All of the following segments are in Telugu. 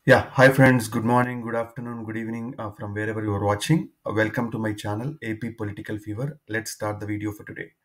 Yeah, hi friends. Good morning, good afternoon, good evening uh, from wherever you are watching. Uh, welcome to my channel AP Political Fever. Let's start the video for today.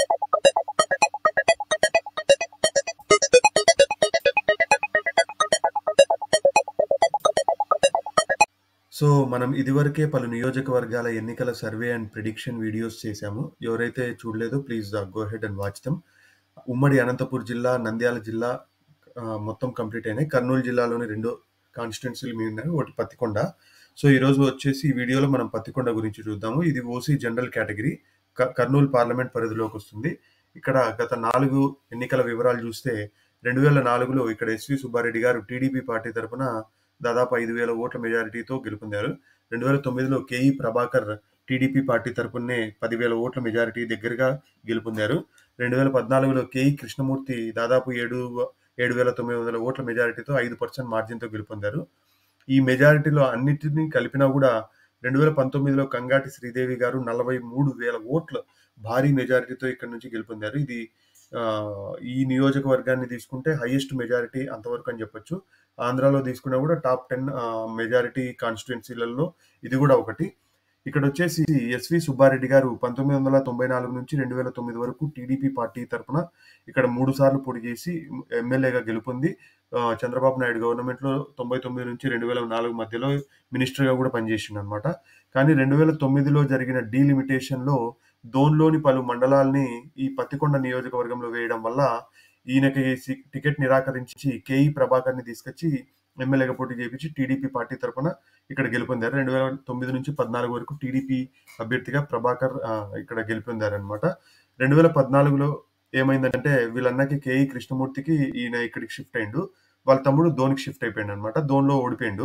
So మనం ఇదివరకే పలు నియోజకవర్గాల ఎన్నికల సర్వే అండ్ ప్రిడిక్షన్ వీడియోస్ చేశాము ఎవరైతే చూడలేదో please go head and watch them ఉమ్మడి అనంతపూర్ జిల్లా నంద్యాల జిల్లా ఆ, మొత్తం కంప్లీట్ అయినాయి కర్నూలు జిల్లాలోని రెండు కాన్స్టిట్యున్సీలు మీ ఉన్నాయి ఒకటి పత్తికొండ సో ఈ రోజు వచ్చేసి ఈ వీడియోలో మనం పత్తికొండ గురించి చూద్దాము ఇది ఓసీ జనరల్ కేటగిరీ క- కర్నూలు పార్లమెంట్ పరిధిలోకి వస్తుంది ఇక్కడ గత నాలుగు ఎన్నికల వివరాలు చూస్తే రెండు వేల నాలుగులో ఇక్కడ ఎస్వి సుబ్బారెడ్డి గారు టీడీపీ పార్టీ తరపున దాదాపు ఐదు వేల ఓట్ల మెజారిటీతో గెలుపొందారు రెండు వేల తొమ్మిదిలో కేఈ ప్రభాకర్ టీడీపీ పార్టీ తరపునే పదివేల ఓట్ల మెజారిటీ దగ్గరగా గెలుపొందారు రెండు వేల పద్నాలుగులో కేఈ కృష్ణమూర్తి దాదాపు ఏడు ఏడు వేల తొమ్మిది వందల ఓట్ల మెజారిటీతో ఐదు పర్సెంట్ మార్జిన్తో గెలుపొందారు ఈ మెజారిటీలో అన్నిటిని కలిపినా కూడా రెండు వేల పంతొమ్మిదిలో కంగాటి శ్రీదేవి గారు నలభై మూడు వేల ఓట్ల భారీ మెజారిటీతో ఇక్కడ నుంచి గెలుపొందారు ఇది ఆ, ఈ నియోజకవర్గాన్ని తీసుకుంటే హైయెస్ట్ మెజారిటీ అంతవరకు అని చెప్పొచ్చు ఆంధ్రాలో తీసుకున్నా కూడా టాప్ టెన్ మెజారిటీ కాన్స్టిట్యున్సీలలో ఇది కూడా ఒకటి ఇక్కడ వచ్చేసి ఎస్వి సుబ్బారెడ్డి గారు పంతొమ్మిది వందల తొంభై నాలుగు నుంచి రెండు వేల తొమ్మిది వరకు టీడీపీ పార్టీ తరపున ఇక్కడ మూడు సార్లు పోటీ చేసి ఎమ్మెల్యేగా గెలుపొంది ఆ, చంద్రబాబు నాయుడు గవర్నమెంట్ లో తొంభై తొమ్మిది నుంచి రెండు వేల నాలుగు మధ్యలో మినిస్టర్ గా కూడా పనిచేసిండు అనమాట కానీ రెండు వేల తొమ్మిదిలో జరిగిన డీలిమిటేషన్ లో దోన్లోని పలు మండలాల్ని ఈ పత్తికొండ నియోజకవర్గంలో వేయడం వల్ల ఈయనకి సి- టికెట్ నిరాకరించి కేఈ ప్రభాకర్ ని తీసుకొచ్చి ఎమ్మెల్యేగా పోటీ చేయించి టీడీపీ పార్టీ తరపున ఇక్కడ గెలుపొందారు రెండు వేల తొమ్మిది నుంచి పద్నాలుగు వరకు టీడీపీ అభ్యర్థిగా ప్రభాకర్ ఆ, ఇక్కడ గెలుపొందారు అనమాట రెండు వేల పద్నాలుగులో ఏమైందంటే వీళ్ళన్నకి కేఈ కృష్ణమూర్తికి ఈయన ఇక్కడికి షిఫ్ట్ అయిండు వాళ్ళ తమ్ముడు ధోనికి షిఫ్ట్ అయిపోయిండు అనమాట ధోన్లో ఓడిపోయిండు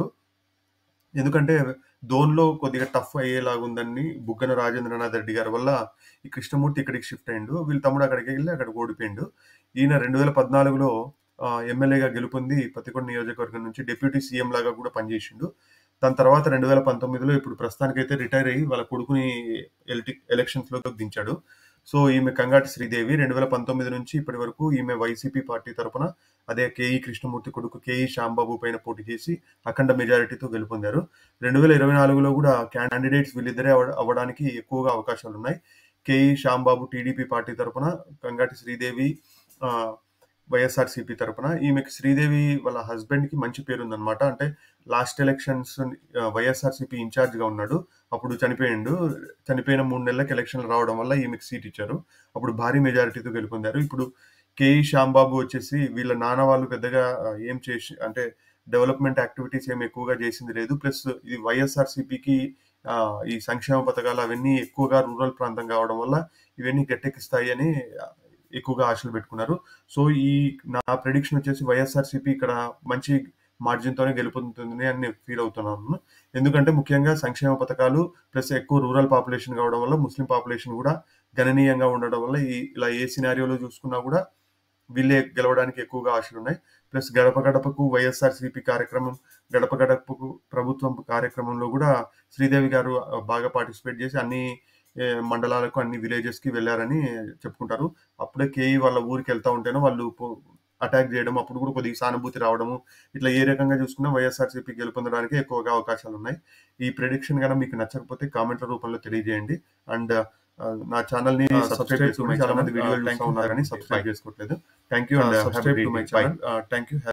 ఎందుకంటే ధోన్లో కొద్దిగా టఫ్ అయ్యేలాగా ఉందని బుగ్గన రాజేంద్రనాథ్ రెడ్డి గారి వల్ల ఈ కృష్ణమూర్తి ఇక్కడికి షిఫ్ట్ అయిండు వీళ్ళ తమ్ముడు అక్కడికి వెళ్ళి అక్కడికి ఓడిపోయిండు ఈయన రెండు వేల పద్నాలుగులో ఎమ్మెల్యేగా గెలుపొంది పత్తికొండ నియోజకవర్గం నుంచి డిప్యూటీ సీఎం లాగా కూడా పనిచేసిండు దాని తర్వాత రెండు వేల పంతొమ్మిదిలో ఇప్పుడు ప్రస్తుతానికైతే రిటైర్ అయ్యి వాళ్ళ కొడుకుని ఎలక్షన్స్ లో దించాడు సో ఈమె కంగాటి శ్రీదేవి రెండు వేల పంతొమ్మిది నుంచి ఇప్పటి వరకు ఈమె వైసీపీ పార్టీ తరపున అదే కేఈ కృష్ణమూర్తి కొడుకు కేఈ శ్యాంబాబు పైన పోటీ చేసి అఖండ మెజారిటీతో గెలుపొందారు రెండు వేల ఇరవై నాలుగులో కూడా క్యాండిడేట్స్ వీళ్ళిద్దరే అవ- అవ్వడానికి ఎక్కువగా అవకాశాలు ఉన్నాయి కేఈ శ్యాంబాబు టీడీపీ పార్టీ తరపున కంగాటి శ్రీదేవి ఆ, వైఎస్ఆర్సీపీ తరపున ఈమెకి శ్రీదేవి వాళ్ళ హస్బెండ్ కి మంచి పేరు ఉందన్నమాట అంటే లాస్ట్ ఎలక్షన్స్ వైఎస్ఆర్సీపీ ఇన్ఛార్జ్ గా ఉన్నాడు అప్పుడు చనిపోయిండు చనిపోయిన మూడు నెలలకు ఎలక్షన్లు రావడం వల్ల ఈమెకి సీట్ ఇచ్చారు అప్పుడు భారీ మెజారిటీతో గెలుపొందారు ఇప్పుడు కేఈ శ్యాంబాబు వచ్చేసి వీళ్ళ నాన్న వాళ్ళు పెద్దగా ఆ, ఏం చేసి అంటే డెవలప్మెంట్ యాక్టివిటీస్ ఏం ఎక్కువగా చేసింది లేదు ప్లస్ ఇది వైఎస్ఆర్సీపీకి ఈ సంక్షేమ పథకాలు అవన్నీ ఎక్కువగా రూరల్ ప్రాంతం కావడం వల్ల ఇవన్నీ గట్టెక్కిస్తాయి అని ఆ, ఎక్కువగా ఆశలు పెట్టుకున్నారు సో ఈ నా ప్రెడిక్షన్ వచ్చేసి వైఎస్ఆర్సీపీ ఇక్కడ మంచి మార్జిన్ తోనే గెలుపొందుతుంది అని నేను ఫీల్ అవుతున్నాను ఎందుకంటే ముఖ్యంగా సంక్షేమ పథకాలు ప్లస్ ఎక్కువ రూరల్ పాపులేషన్ కావడం వల్ల ముస్లిం పాపులేషన్ కూడా గణనీయంగా ఉండడం వల్ల ఈ ఇలా ఏ సినారియోలో చూసుకున్నా కూడా వీళ్ళే గెలవడానికి ఎక్కువగా ఆశలు ఉన్నాయి ప్లస్ గడప గడపకు వైఎస్ఆర్సీపీ కార్యక్రమం గడప గడపకు ప్రభుత్వం కార్యక్రమంలో కూడా శ్రీదేవి గారు ఆ, బాగా పార్టిసిపేట్ చేసి అన్ని ఏ, మండలాలకు అన్ని విలేజెస్ కి వెళ్ళారని చెప్పుకుంటారు అప్పుడే కేఈ వాళ్ళ ఊరికి వెళ్తా ఉంటేనే వాళ్ళు అటాక్ చేయడం అప్పుడు కూడా కొద్దిగా సానుభూతి రావడము ఇట్లా ఏ రకంగా చూసుకున్నా వైఎస్ఆర్సీపీ గెలుపొందడానికి ఎక్కువగా అవకాశాలు ఉన్నాయి ఈ ప్రెడిక్షన్ కనుక మీకు నచ్చకపోతే కామెంట్ల రూపంలో తెలియజేయండి అండ్ నా ఛానల్ ని సబ్స్క్రైబ్ చేసుకోండి చాలా మంది వీడియోలు చూస్తూ ఉన్నారు కానీ సబ్స్క్రైబ్ చేసుకోవట్లేదు thank you and subscribe to my channel thank you